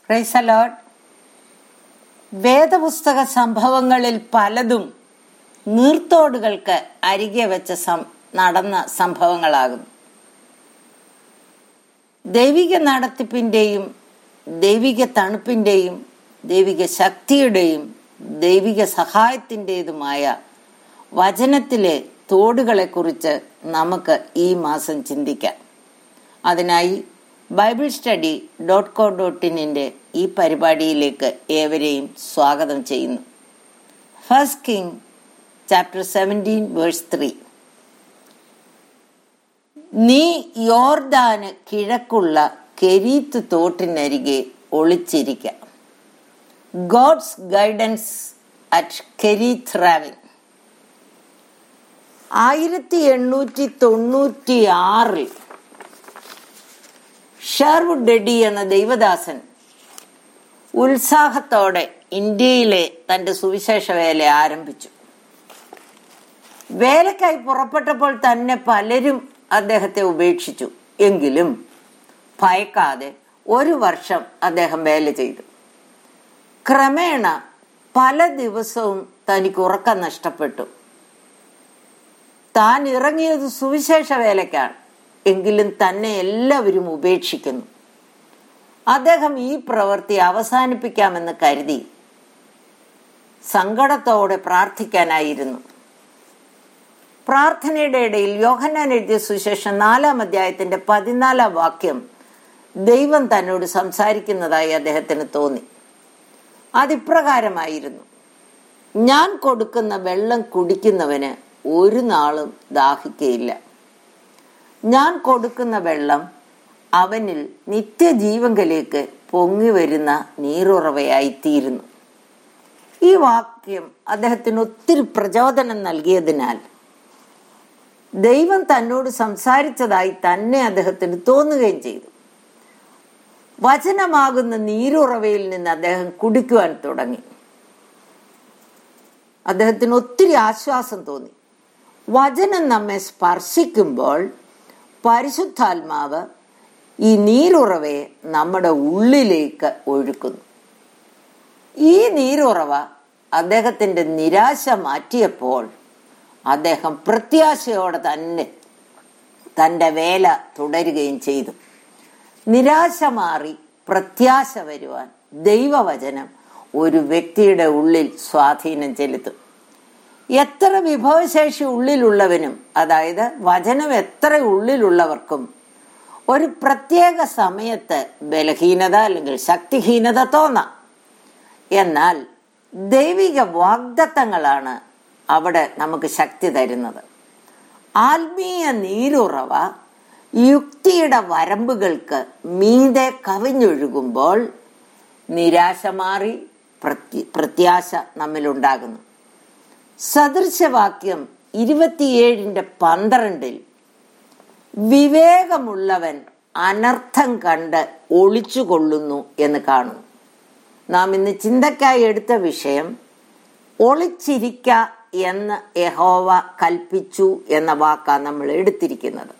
പ്രൈസലോട്ട് വേദപുസ്തക സംഭവങ്ങളിൽ പലതും നീർത്തോടുകൾക്ക് അരികെ വെച്ച സം നടന്ന സംഭവങ്ങളാകുന്നു ദൈവിക നടത്തിപ്പിന്റെയും ദൈവിക തണുപ്പിന്റെയും ദൈവിക ശക്തിയുടെയും ദൈവിക സഹായത്തിൻ്റെതുമായ വചനത്തിലെ തോടുകളെക്കുറിച്ച് നമുക്ക് ഈ മാസം ചിന്തിക്കാം അതിനായി Bible study dot co dot ഇന്നിൻ്റെ ഈ പരിപാടിയിലേക്ക് ഏവരെയും സ്വാഗതം ചെയ്യുന്നു first king chapter seventeen verse three നീ യോർദാന് കിഴക്കുള്ള കെരീത്ത് തോട്ടിനരികെ ഒളിച്ചിരിക്ക God's guidance at Cherith ravine ആയിരത്തി എണ്ണൂറ്റി തൊണ്ണൂറ്റി ആറിൽ ഷെർവുഡ് ഡെഡി എന്ന ദൈവദാസൻ ഉത്സാഹത്തോടെ ഇന്ത്യയിലെ തന്റെ സുവിശേഷ വേല ആരംഭിച്ചു വേലക്കായി പുറപ്പെട്ടപ്പോൾ തന്നെ പലരും അദ്ദേഹത്തെ ഉപേക്ഷിച്ചു എങ്കിലും ഭയക്കാതെ ഒരു വർഷം അദ്ദേഹം വേല ചെയ്തു ക്രമേണ പല ദിവസവും തനിക്ക് ഉറക്കം നഷ്ടപ്പെട്ടു താൻ ഇറങ്ങിയത് സുവിശേഷ വേലക്കാണ് എങ്കിലും തന്നെ എല്ലാവരും ഉപേക്ഷിക്കുന്നു അദ്ദേഹം ഈ പ്രവൃത്തി അവസാനിപ്പിക്കാമെന്ന് കരുതി സങ്കടത്തോടെ പ്രാർത്ഥിക്കാനായിരുന്നു പ്രാർത്ഥനയുടെ ഇടയിൽ യോഹന്നാൻ എഴുതിയ സുശേഷം നാലാം അധ്യായത്തിന്റെ പതിനാലാം വാക്യം ദൈവം തന്നോട് സംസാരിക്കുന്നതായി അദ്ദേഹത്തിന് തോന്നി അതിപ്രകാരമായിരുന്നു ഞാൻ കൊടുക്കുന്ന വെള്ളം കുടിക്കുന്നവന് ഒരു നാളും ദാഹിക്കയില്ല ഞാൻ കൊടുക്കുന്ന വെള്ളം അവനിൽ നിത്യജീവങ്കലേക്ക് പൊങ്ങി വരുന്ന നീറുറവയായിത്തീരുന്നു ഈ വാക്യം അദ്ദേഹത്തിന് ഒത്തിരി പ്രചോദനം നൽകിയതിനാൽ ദൈവം തന്നോട് സംസാരിച്ചതായി തന്നെ അദ്ദേഹത്തിന് തോന്നുകയും ചെയ്തു വചനമാകുന്ന നീരുറവയിൽ നിന്ന് അദ്ദേഹം കുടിക്കുവാൻ തുടങ്ങി അദ്ദേഹത്തിന് ഒത്തിരി ആശ്വാസം തോന്നി വചനം നമ്മെ സ്പർശിക്കുമ്പോൾ പരിശുദ്ധാത്മാവ് ഈ നീരുറവയെ നമ്മുടെ ഉള്ളിലേക്ക് ഒഴുക്കുന്നു ഈ നീരുറവ അദ്ദേഹത്തിന്റെ നിരാശ മാറ്റിയപ്പോൾ അദ്ദേഹം പ്രത്യാശയോടെ തന്നെ തന്റെ വേല തുടരുകയും ചെയ്തു നിരാശ മാറി പ്രത്യാശ വരുവാൻ ദൈവവചനം ഒരു വ്യക്തിയുടെ ഉള്ളിൽ സ്വാധീനം ചെലുത്തും എത്ര വിഭവശേഷി ഉള്ളിലുള്ളവനും അതായത് വചനം എത്ര ഉള്ളിലുള്ളവർക്കും ഒരു പ്രത്യേക സമയത്ത് ബലഹീനത അല്ലെങ്കിൽ ശക്തിഹീനത തോന്നാം എന്നാൽ ദൈവിക വാഗ്ദത്തങ്ങളാണ് അവിടെ നമുക്ക് ശക്തി തരുന്നത് ആത്മീയ നീരുറവ യുക്തിയുടെ വരമ്പുകൾക്ക് മീതെ കവിഞ്ഞൊഴുകുമ്പോൾ നിരാശ മാറി പ്രത്യാശ നമ്മിലുണ്ടാകുന്നു സദൃശവാക്യം ഇരുപത്തിയേഴിന്റെ പന്ത്രണ്ടിൽ വിവേകമുള്ളവൻ അനർത്ഥം കണ്ട് ഒളിച്ചുകൊള്ളുന്നു എന്ന് കാണുന്നു നാം ഇന്ന് ചിന്തക്കായി എടുത്ത വിഷയം ഒളിച്ചിരിക്ക എന്ന് യഹോവ കൽപ്പിച്ചു എന്ന വാക്കാണ് നമ്മൾ എടുത്തിരിക്കുന്നത്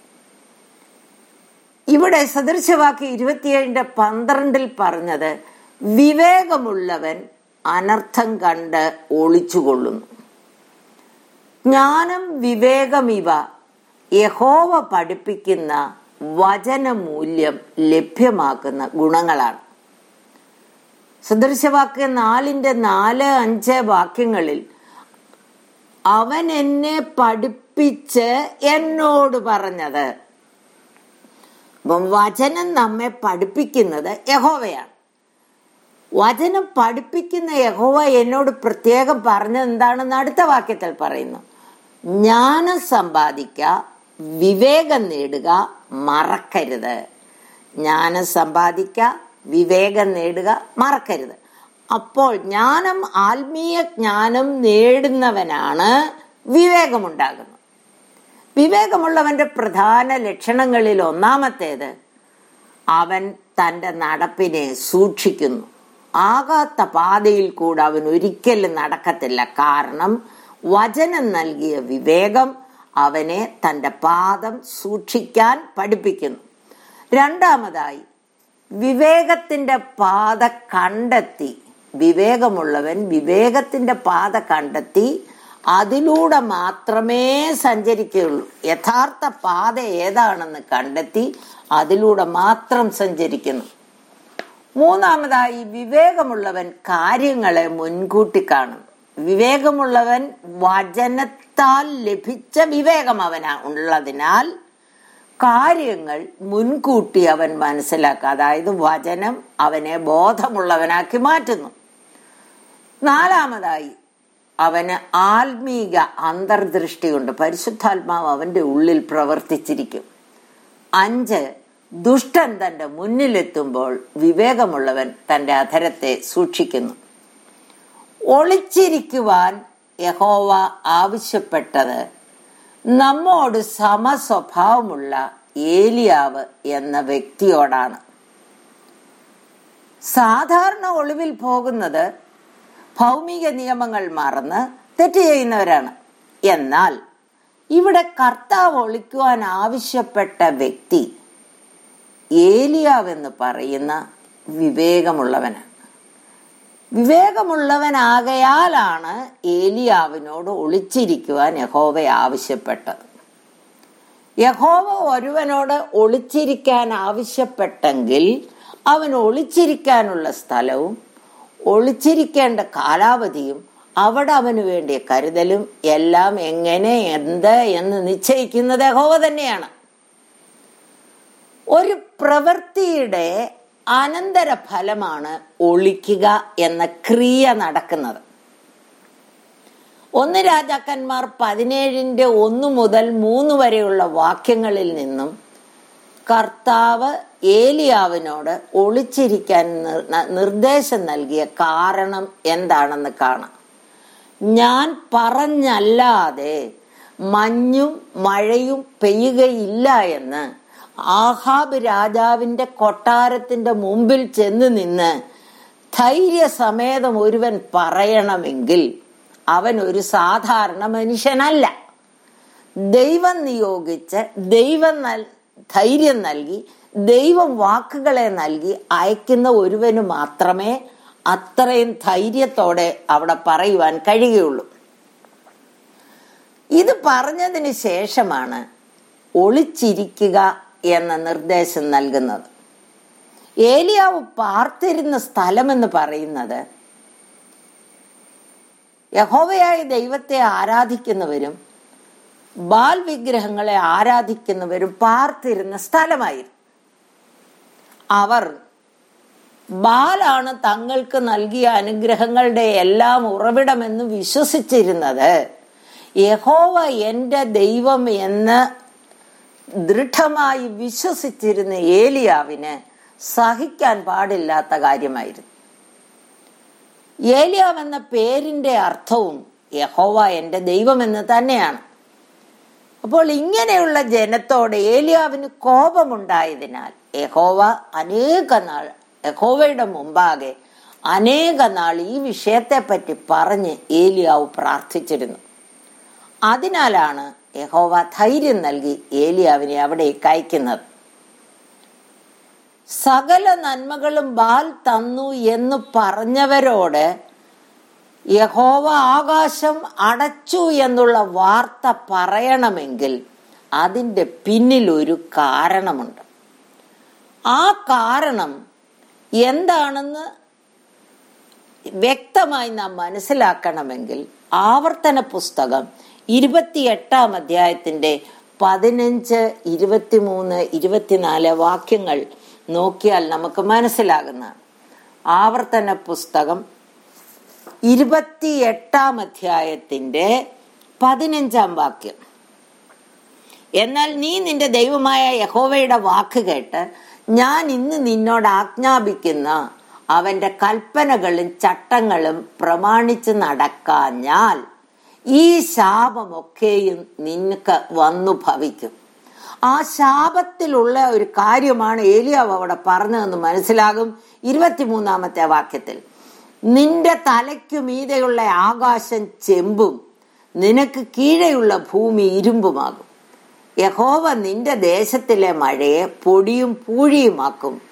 ഇവിടെ സദൃശവാക്യ ഇരുപത്തിയേഴിന്റെ പന്ത്രണ്ടിൽ പറഞ്ഞത് വിവേകമുള്ളവൻ അനർത്ഥം കണ്ട് ഒളിച്ചുകൊള്ളുന്നു ജ്ഞാനം വിവേകമിവ യഹോവ പഠിപ്പിക്കുന്ന വചനമൂല്യം ലഭ്യമാക്കുന്ന ഗുണങ്ങളാണ് സദൃശവാക്യം നാലിന്റെ നാല് അഞ്ച് വാക്യങ്ങളിൽ അവൻ എന്നെ പഠിപ്പിച്ച് എന്നോട് പറഞ്ഞത് അപ്പം വചനം നമ്മെ പഠിപ്പിക്കുന്നത് യഹോവയാണ് വചനം പഠിപ്പിക്കുന്ന യഹോവ എന്നോട് പ്രത്യേകം പറഞ്ഞത് എന്താണെന്ന് അടുത്ത വാക്യത്തിൽ പറയുന്നു ജ്ഞാനം സമ്പാദിക്ക വിവേകം നേടുക മറക്കരുത് ജ്ഞാനം സമ്പാദിക്ക വിവേകം നേടുക മറക്കരുത് അപ്പോൾ ജ്ഞാനം ആത്മീയ ജ്ഞാനം നേടുന്നവനാണ് വിവേകമുണ്ടാകുന്നത് വിവേകമുള്ളവന്റെ പ്രധാന ലക്ഷണങ്ങളിൽ ഒന്നാമത്തേത് അവൻ തന്റെ നടപ്പിനെ സൂക്ഷിക്കുന്നു ആകാത്ത പാതയിൽ കൂടെ അവൻ ഒരിക്കലും നടക്കത്തില്ല കാരണം വചനം നൽകിയ വിവേകം അവനെ തന്റെ പാദം സൂക്ഷിക്കാൻ പഠിപ്പിക്കുന്നു രണ്ടാമതായി വിവേകത്തിന്റെ പാത കണ്ടെത്തി വിവേകമുള്ളവൻ വിവേകത്തിന്റെ പാത കണ്ടെത്തി അതിലൂടെ മാത്രമേ സഞ്ചരിക്കുകയുള്ളൂ യഥാർത്ഥ പാത ഏതാണെന്ന് കണ്ടെത്തി അതിലൂടെ മാത്രം സഞ്ചരിക്കുന്നു മൂന്നാമതായി വിവേകമുള്ളവൻ കാര്യങ്ങളെ മുൻകൂട്ടി കാണും വിവേകമുള്ളവൻ വചനത്താൽ ലഭിച്ച വിവേകം അവന ഉള്ളതിനാൽ കാര്യങ്ങൾ മുൻകൂട്ടി അവൻ മനസ്സിലാക്കുക അതായത് വചനം അവനെ ബോധമുള്ളവനാക്കി മാറ്റുന്നു നാലാമതായി അവന് ആത്മീക അന്തർദൃഷ്ടിയുണ്ട് പരിശുദ്ധാത്മാവ് അവന്റെ ഉള്ളിൽ പ്രവർത്തിച്ചിരിക്കും അഞ്ച് ദുഷ്ടൻ തന്റെ മുന്നിലെത്തുമ്പോൾ വിവേകമുള്ളവൻ തന്റെ അധരത്തെ സൂക്ഷിക്കുന്നു ഒളിച്ചിരിക്കുവാൻ യഹോവ ആവശ്യപ്പെട്ടത് നമ്മോട് സമസ്വഭാവമുള്ള ഏലിയാവ് എന്ന വ്യക്തിയോടാണ് സാധാരണ ഒളിവിൽ പോകുന്നത് ഭൗമിക നിയമങ്ങൾ മറന്ന് തെറ്റ് ചെയ്യുന്നവരാണ് എന്നാൽ ഇവിടെ കർത്താവ് ഒളിക്കുവാൻ ആവശ്യപ്പെട്ട വ്യക്തി ഏലിയാവെന്ന് പറയുന്ന വിവേകമുള്ളവനാണ് വിവേകമുള്ളവനാകയാലാണ് ഏലിയാവിനോട് ഒളിച്ചിരിക്കുവാൻ യഹോവ ആവശ്യപ്പെട്ടത് യഹോവ ഒരുവനോട് ഒളിച്ചിരിക്കാൻ ആവശ്യപ്പെട്ടെങ്കിൽ അവൻ ഒളിച്ചിരിക്കാനുള്ള സ്ഥലവും ഒളിച്ചിരിക്കേണ്ട കാലാവധിയും അവിടെ അവന് വേണ്ടിയ കരുതലും എല്ലാം എങ്ങനെ എന്ത് എന്ന് നിശ്ചയിക്കുന്നത് യഹോവ തന്നെയാണ് ഒരു പ്രവൃത്തിയുടെ അനന്തര ഫലമാണ് ഒളിക്കുക എന്ന ക്രിയ നടക്കുന്നത് ഒന്ന് രാജാക്കന്മാർ പതിനേഴിന്റെ ഒന്ന് മുതൽ മൂന്ന് വരെയുള്ള വാക്യങ്ങളിൽ നിന്നും കർത്താവ് ഏലിയാവിനോട് ഒളിച്ചിരിക്കാൻ നിർദ്ദേശം നൽകിയ കാരണം എന്താണെന്ന് കാണാം ഞാൻ പറഞ്ഞല്ലാതെ മഞ്ഞും മഴയും പെയ്യുകയില്ല എന്ന് ആഹാബ് രാജാവിന്റെ കൊട്ടാരത്തിന്റെ മുമ്പിൽ ചെന്ന് നിന്ന് ധൈര്യസമേതം ഒരുവൻ പറയണമെങ്കിൽ അവൻ ഒരു സാധാരണ മനുഷ്യനല്ല ദൈവം നിയോഗിച്ച് ദൈവം ധൈര്യം നൽകി ദൈവം വാക്കുകളെ നൽകി അയക്കുന്ന ഒരുവന് മാത്രമേ അത്രയും ധൈര്യത്തോടെ അവിടെ പറയുവാൻ കഴിയുകയുള്ളൂ ഇത് പറഞ്ഞതിന് ശേഷമാണ് ഒളിച്ചിരിക്കുക എന്ന നിർദ്ദേശം നൽകുന്നത് ഏലിയാവ് പാർത്തിരുന്ന സ്ഥലമെന്ന് പറയുന്നത് യഹോവയായ ദൈവത്തെ ആരാധിക്കുന്നവരും ബാൽ വിഗ്രഹങ്ങളെ ആരാധിക്കുന്നവരും പാർത്തിരുന്ന സ്ഥലമായിരുന്നു അവർ ബാലാണ് തങ്ങൾക്ക് നൽകിയ അനുഗ്രഹങ്ങളുടെ എല്ലാം ഉറവിടമെന്ന് വിശ്വസിച്ചിരുന്നത് യഹോവ എന്റെ ദൈവം എന്ന് ദൃഢമായി വിശ്വസിച്ചിരുന്ന ഏലിയാവിന് സഹിക്കാൻ പാടില്ലാത്ത കാര്യമായിരുന്നു ഏലിയാവ് എന്ന പേരിന്റെ അർത്ഥവും യഹോവ എന്റെ ദൈവമെന്ന് തന്നെയാണ് അപ്പോൾ ഇങ്ങനെയുള്ള ജനത്തോട് ഏലിയാവിന് കോപമുണ്ടായതിനാൽ യഹോവ അനേക നാൾ യഹോവയുടെ മുമ്പാകെ അനേക നാൾ ഈ വിഷയത്തെപ്പറ്റി പറഞ്ഞ് ഏലിയാവ് പ്രാർത്ഥിച്ചിരുന്നു അതിനാലാണ് യഹോവ ധൈര്യം നൽകി ഏലിയാവിനെ അവിടേക്ക് അയക്കുന്നത് സകല നന്മകളും ബാൽ തന്നു എന്ന് പറഞ്ഞവരോട് യഹോവ ആകാശം അടച്ചു എന്നുള്ള വാർത്ത പറയണമെങ്കിൽ അതിൻ്റെ പിന്നിൽ ഒരു കാരണമുണ്ട് ആ കാരണം എന്താണെന്ന് വ്യക്തമായി നാം മനസ്സിലാക്കണമെങ്കിൽ ആവർത്തന പുസ്തകം ഇരുപത്തിയെട്ടാം അധ്യായത്തിന്റെ പതിനഞ്ച് ഇരുപത്തിമൂന്ന് ഇരുപത്തിനാല് വാക്യങ്ങൾ നോക്കിയാൽ നമുക്ക് മനസ്സിലാകുന്നതാണ് ആവർത്തന പുസ്തകം ഇരുപത്തിയെട്ടാം അധ്യായത്തിന്റെ പതിനഞ്ചാം വാക്യം എന്നാൽ നീ നിന്റെ ദൈവമായ യഹോവയുടെ വാക്ക് കേട്ട് ഞാൻ ഇന്ന് നിന്നോട് ആജ്ഞാപിക്കുന്ന അവന്റെ കൽപ്പനകളും ചട്ടങ്ങളും പ്രമാണിച്ച് നടക്കാഞ്ഞാൽ ഈ ശാപമൊക്കെയും നിനക്ക് വന്നു ഭവിക്കും ആ ശാപത്തിലുള്ള ഒരു കാര്യമാണ് ഏലിയാവ് അവിടെ പറഞ്ഞതെന്ന് മനസ്സിലാകും ഇരുപത്തിമൂന്നാമത്തെ വാക്യത്തിൽ നിന്റെ തലയ്ക്കു മീതെയുള്ള ആകാശം ചെമ്പും നിനക്ക് കീഴെയുള്ള ഭൂമി ഇരുമ്പുമാകും യഹോവ നിന്റെ ദേശത്തിലെ മഴയെ പൊടിയും പൂഴിയുമാക്കും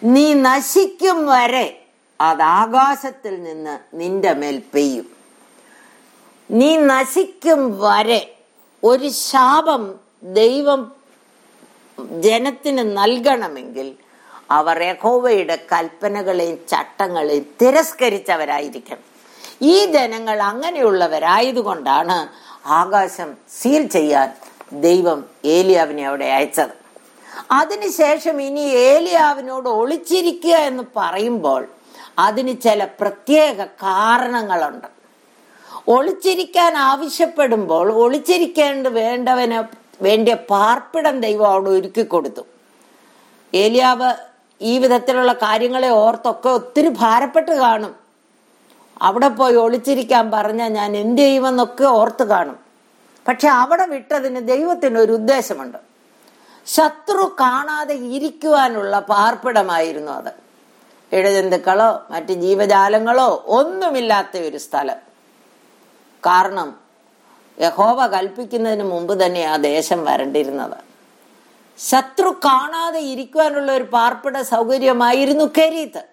നീ നശിക്കും വരെ അത് ആകാശത്തിൽ നിന്ന് നിന്റെ മേൽ പെയ്യും നീ നശിക്കും വരെ ഒരു ശാപം ദൈവം ജനത്തിന് നൽകണമെങ്കിൽ അവർ യഹോവയുടെ കൽപ്പനകളെയും ചട്ടങ്ങളെയും തിരസ്കരിച്ചവരായിരിക്കണം ഈ ജനങ്ങൾ അങ്ങനെയുള്ളവരായതുകൊണ്ടാണ് ആകാശം സീൽ ചെയ്യാൻ ദൈവം ഏലിയാവിനെ അവിടെ അയച്ചത് അതിനുശേഷം ഇനി ഏലിയാവിനോട് ഒളിച്ചിരിക്കുക എന്ന് പറയുമ്പോൾ അതിന് ചില പ്രത്യേക കാരണങ്ങളുണ്ട് ഒളിച്ചിരിക്കാൻ ആവശ്യപ്പെടുമ്പോൾ ഒളിച്ചിരിക്കേണ്ട വേണ്ടവന് വേണ്ടിയ പാർപ്പിടം ദൈവം അവിടെ ഒരുക്കി കൊടുത്തു ഏലിയാവ് ഈ വിധത്തിലുള്ള കാര്യങ്ങളെ ഓർത്തൊക്കെ ഒത്തിരി ഭാരപ്പെട്ട് കാണും അവിടെ പോയി ഒളിച്ചിരിക്കാൻ പറഞ്ഞാൽ ഞാൻ എന്ത് ചെയ്യുമെന്നൊക്കെ ഓർത്ത് കാണും പക്ഷെ അവിടെ വിട്ടതിന് ദൈവത്തിന് ഒരു ഉദ്ദേശമുണ്ട് ശത്രു കാണാതെ ഇരിക്കുവാനുള്ള പാർപ്പിടമായിരുന്നു അത് ഇഴജന്തുക്കളോ മറ്റ് ജീവജാലങ്ങളോ ഒന്നുമില്ലാത്ത ഒരു സ്ഥലം കാരണം യഹോവ കൽപ്പിക്കുന്നതിന് മുമ്പ് തന്നെ ആ ദേശം വരണ്ടിരുന്നത് ശത്രു കാണാതെ ഇരിക്കുവാനുള്ള ഒരു പാർപ്പിട സൗകര്യമായിരുന്നു കരീത്ത്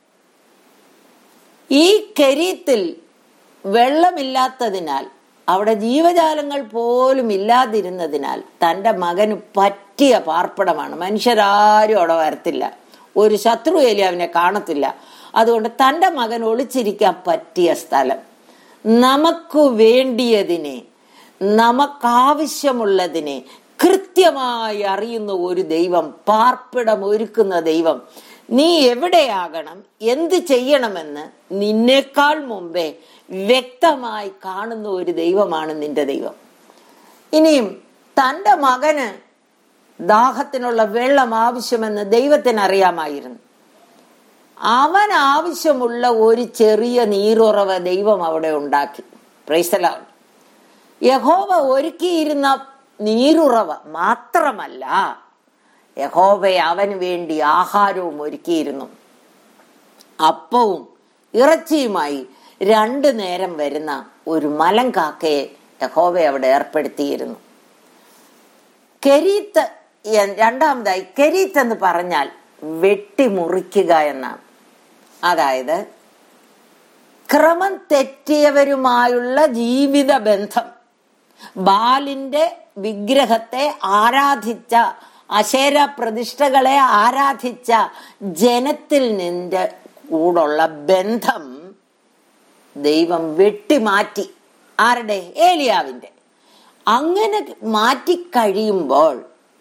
ഈ കരീത്തിൽ വെള്ളമില്ലാത്തതിനാൽ അവിടെ ജീവജാലങ്ങൾ പോലും ഇല്ലാതിരുന്നതിനാൽ തന്റെ മകന് പറ്റിയ പാർപ്പിടമാണ് മനുഷ്യരാരും അവിടെ വരത്തില്ല ഒരു ശത്രു ഏലിയാവിനെ കാണത്തില്ല അതുകൊണ്ട് തന്റെ മകൻ ഒളിച്ചിരിക്കാൻ പറ്റിയ സ്ഥലം നമുക്ക് വേണ്ടിയതിനെ നമുക്കാവശ്യമുള്ളതിനെ കൃത്യമായി അറിയുന്ന ഒരു ദൈവം പാർപ്പിടം ഒരുക്കുന്ന ദൈവം നീ എവിടെയാകണം എന്ത് ചെയ്യണമെന്ന് നിന്നേക്കാൾ മുമ്പേ വ്യക്തമായി കാണുന്ന ഒരു ദൈവമാണ് നിന്റെ ദൈവം ഇനിയും തന്റെ മകന് ദാഹത്തിനുള്ള വെള്ളം ആവശ്യമെന്ന് ദൈവത്തിന് അറിയാമായിരുന്നു അവൻ ആവശ്യമുള്ള ഒരു ചെറിയ നീരുറവ് ദൈവം അവിടെ ഉണ്ടാക്കി പ്രൈസലാണ് യഹോവ ഒരുക്കിയിരുന്ന നീരുറവ മാത്രമല്ല യഹോവ അവന് വേണ്ടി ആഹാരവും ഒരുക്കിയിരുന്നു അപ്പവും ഇറച്ചിയുമായി രണ്ടു നേരം വരുന്ന ഒരു മലം കാക്കയെ യഹോവ അവിടെ ഏർപ്പെടുത്തിയിരുന്നു കെരീത്ത് രണ്ടാമതായി കെരീത്ത് എന്ന് പറഞ്ഞാൽ വെട്ടിമുറിക്കുക എന്നാണ് അതായത് ക്രമം തെറ്റിയവരുമായുള്ള ജീവിത ബന്ധം ബാലിന്റെ വിഗ്രഹത്തെ ആരാധിച്ച അശേര പ്രതിഷ്ഠകളെ ആരാധിച്ച ജനത്തിൽ നിന്റെ കൂടുള്ള ബന്ധം ദൈവം വെട്ടിമാറ്റി ആരുടെ ഏലിയാവിന്റെ അങ്ങനെ മാറ്റിക്കഴിയുമ്പോൾ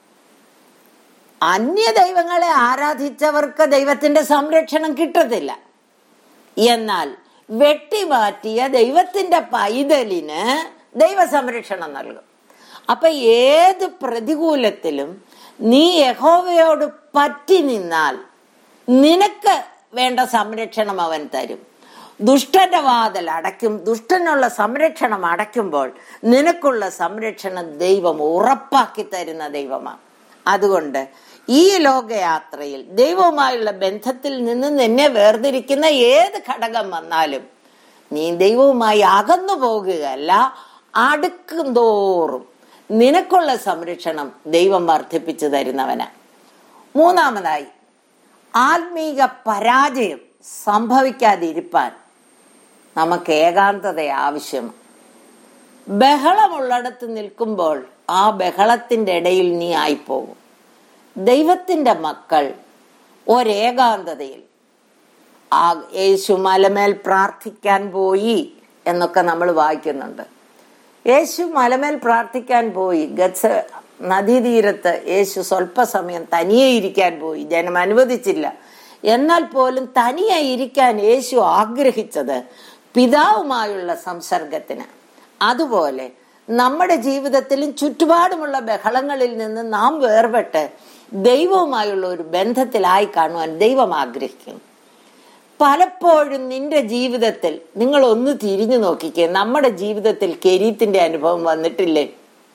അന്യ ദൈവങ്ങളെ ആരാധിച്ചവർക്ക് ദൈവത്തിന്റെ സംരക്ഷണം കിട്ടത്തില്ല എന്നാൽ വെട്ടിമാറ്റിയ ദൈവത്തിന്റെ പൈതലിന് ദൈവ സംരക്ഷണം നൽകും അപ്പൊ ഏത് പ്രതികൂലത്തിലും നീ യഹോവയോട് പറ്റി നിന്നാൽ നിനക്ക് വേണ്ട സംരക്ഷണം അവൻ തരും ദുഷ്ടന്റെ വാതിൽ അടയ്ക്കും ദുഷ്ടനുള്ള സംരക്ഷണം അടയ്ക്കുമ്പോൾ നിനക്കുള്ള സംരക്ഷണം ദൈവം ഉറപ്പാക്കി തരുന്ന ദൈവമാണ് അതുകൊണ്ട് ഈ ലോകയാത്രയിൽ ദൈവവുമായുള്ള ബന്ധത്തിൽ നിന്ന് നിന്നെ വേർതിരിക്കുന്ന ഏത് ഘടകം വന്നാലും നീ ദൈവവുമായി അകന്നു പോകുകയല്ല അടുക്കും തോറും നിനക്കുള്ള സംരക്ഷണം ദൈവം വർദ്ധിപ്പിച്ചു തരുന്നവനാ മൂന്നാമതായി ആത്മീക പരാജയം സംഭവിക്കാതിരിപ്പാൻ നമുക്ക് ഏകാന്തത ആവശ്യമാണ് ബഹളമുള്ളിടത്ത് നിൽക്കുമ്പോൾ ആ ബഹളത്തിന്റെ ഇടയിൽ നീ ആയിപ്പോകും ദൈവത്തിന്റെ മക്കൾ ഒരേകാന്തതയിൽ ആ യേശു മലമേൽ പ്രാർത്ഥിക്കാൻ പോയി എന്നൊക്കെ നമ്മൾ വായിക്കുന്നുണ്ട് യേശു മലമേൽ പ്രാർത്ഥിക്കാൻ പോയി ഗത്സ നദീതീരത്ത് യേശു സ്വല്പസമയം തനിയെ ഇരിക്കാൻ പോയി ജനം അനുവദിച്ചില്ല എന്നാൽ പോലും തനിയെ ഇരിക്കാൻ യേശു ആഗ്രഹിച്ചത് പിതാവുമായുള്ള സംസർഗത്തിന് അതുപോലെ നമ്മുടെ ജീവിതത്തിലും ചുറ്റുപാടുമുള്ള ബഹളങ്ങളിൽ നിന്ന് നാം വേർപെട്ട് ദൈവവുമായുള്ള ഒരു ബന്ധത്തിലായി കാണുവാൻ ദൈവം ആഗ്രഹിക്കുന്നു പലപ്പോഴും നിന്റെ ജീവിതത്തിൽ നിങ്ങൾ ഒന്ന് തിരിഞ്ഞു നോക്കിക്കേ നമ്മുടെ ജീവിതത്തിൽ കെരീത്തിന്റെ അനുഭവം വന്നിട്ടില്ലേ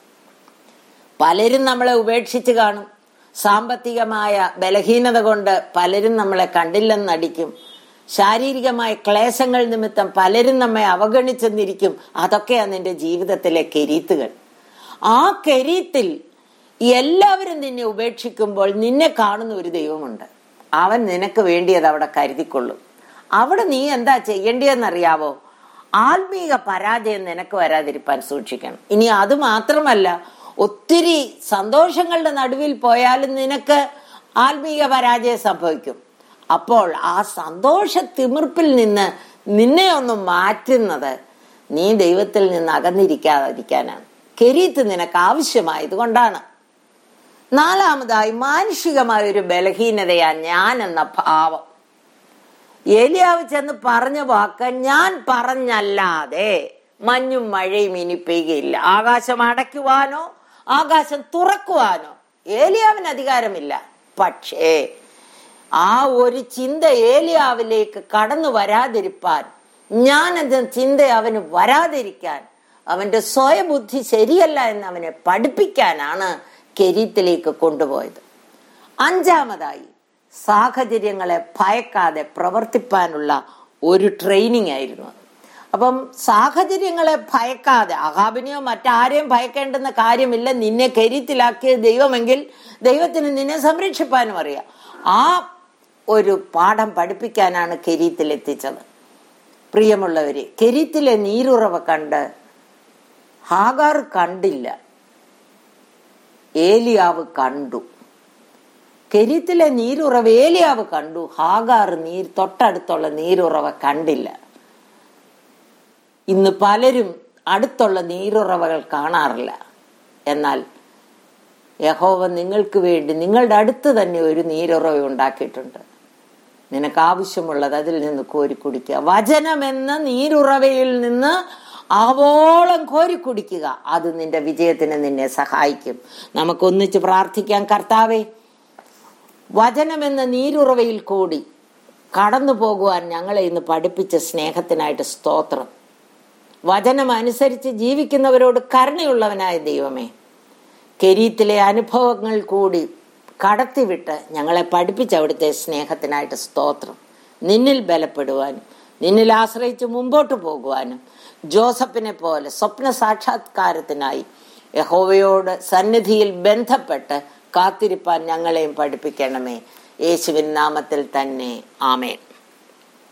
പലരും നമ്മളെ ഉപേക്ഷിച്ച് കാണും സാമ്പത്തികമായ ബലഹീനത കൊണ്ട് പലരും നമ്മളെ കണ്ടില്ലെന്നടിക്കും ശാരീരികമായ ക്ലേശങ്ങൾ നിമിത്തം പലരും നമ്മെ അവഗണിച്ചെന്നിരിക്കും അതൊക്കെയാണ് നിന്റെ ജീവിതത്തിലെ കെരീത്തുകൾ ആ കെരീത്തിൽ എല്ലാവരും നിന്നെ ഉപേക്ഷിക്കുമ്പോൾ നിന്നെ കാണുന്ന ഒരു ദൈവമുണ്ട് അവൻ നിനക്ക് വേണ്ടിയത് അവിടെ കരുതിക്കൊള്ളും അവിടെ നീ എന്താ ചെയ്യേണ്ടിയെന്നറിയാവോ ആത്മീക പരാജയം നിനക്ക് വരാതിരിക്കാൻ സൂക്ഷിക്കണം ഇനി അത് മാത്രമല്ല ഒത്തിരി സന്തോഷങ്ങളുടെ നടുവിൽ പോയാലും നിനക്ക് ആത്മീക പരാജയം സംഭവിക്കും അപ്പോൾ ആ സന്തോഷ തിമിർപ്പിൽ നിന്ന് നിന്നെ ഒന്ന് മാറ്റുന്നത് നീ ദൈവത്തിൽ നിന്ന് അകന്നിരിക്കാതിരിക്കാനാണ് കെരീത്ത് നിനക്ക് ആവശ്യമായത് കൊണ്ടാണ് നാലാമതായി മാനുഷികമായ ഒരു ബലഹീനതയാ ഞാൻ എന്ന ഭാവം ഏലിയാവ് ചെന്ന് പറഞ്ഞ വാക്ക് ഞാൻ പറഞ്ഞല്ലാതെ മഞ്ഞും മഴയും ഇനി പെയ്യുകയില്ല ആകാശം അടയ്ക്കുവാനോ ആകാശം തുറക്കുവാനോ ഏലിയാവിന് അധികാരമില്ല പക്ഷേ ആ ഒരു ചിന്ത ഏലിയാവിലേക്ക് കടന്നു വരാതിരിപ്പാൻ ഞാൻ എന്ന ചിന്ത അവന് വരാതിരിക്കാൻ അവന്റെ സ്വയബുദ്ധി ശരിയല്ല എന്ന് അവനെ പഠിപ്പിക്കാനാണ് കെരീത്തിലേക്ക് കൊണ്ടുപോയത് അഞ്ചാമതായി സാഹചര്യങ്ങളെ ഭയക്കാതെ പ്രവർത്തിപ്പാനുള്ള ഒരു ട്രെയിനിങ് ആയിരുന്നു അത് അപ്പം സാഹചര്യങ്ങളെ ഭയക്കാതെ അഹാബിനെയോ മറ്റാരെയും ഭയക്കേണ്ടുന്ന കാര്യമില്ല നിന്നെ കരുത്തിലാക്കിയ ദൈവമെങ്കിൽ ദൈവത്തിന് നിന്നെ സംരക്ഷിപ്പാനും അറിയാം ആ ഒരു പാഠം പഠിപ്പിക്കാനാണ് കെരീത്തിൽ എത്തിച്ചത് പ്രിയമുള്ളവര് കെരീത്തിലെ നീരുറവ കണ്ട് ഹാഗാർ കണ്ടില്ല ഏലിയാവ് കണ്ടു കെരീത്തിലെ നീരുറവ ഏലിയാവ് കണ്ടു ഹാഗാർ നീർ തൊട്ടടുത്തുള്ള നീരുറവ കണ്ടില്ല ഇന്ന് പലരും അടുത്തുള്ള നീരുറവകൾ കാണാറില്ല എന്നാൽ യഹോവ നിങ്ങൾക്ക് വേണ്ടി നിങ്ങളുടെ അടുത്ത് തന്നെ ഒരു നീരുറവ ഉണ്ടാക്കിയിട്ടുണ്ട് നിനക്ക് ആവശ്യമുള്ളത് അതിൽ നിന്ന് കോരി കുടിക്കുക വചനമെന്ന നീരുറവയിൽ നിന്ന് ആവോളം കോരി കുടിക്കുക അത് നിന്റെ വിജയത്തിന് നിന്നെ സഹായിക്കും നമുക്കൊന്നിച്ച് പ്രാർത്ഥിക്കാം കർത്താവേ വചനമെന്ന നീരുറവയിൽ കൂടി കടന്നു പോകുവാൻ ഞങ്ങളെ ഇന്ന് പഠിപ്പിച്ച സ്നേഹത്തിനായിട്ട് സ്തോത്രം വചനം അനുസരിച്ച് ജീവിക്കുന്നവരോട് കരുണയുള്ളവനായ ദൈവമേ കെരീത്തിലെ അനുഭവങ്ങൾ കൂടി കടത്തിവിട്ട് ഞങ്ങളെ പഠിപ്പിച്ച അവിടുത്തെ സ്നേഹത്തിനായിട്ട് സ്തോത്രം നിന്നിൽ ബലപ്പെടുവാനും നിന്നിൽ ആശ്രയിച്ച് മുമ്പോട്ട് പോകുവാനും ജോസഫിനെ പോലെ സ്വപ്ന സാക്ഷാത്കാരത്തിനായി യഹോവയോട് സന്നിധിയിൽ ബന്ധപ്പെട്ട് കാത്തിരിപ്പാൻ ഞങ്ങളെയും പഠിപ്പിക്കണമേ യേശുവിൻ നാമത്തിൽ തന്നെ ആമേൻ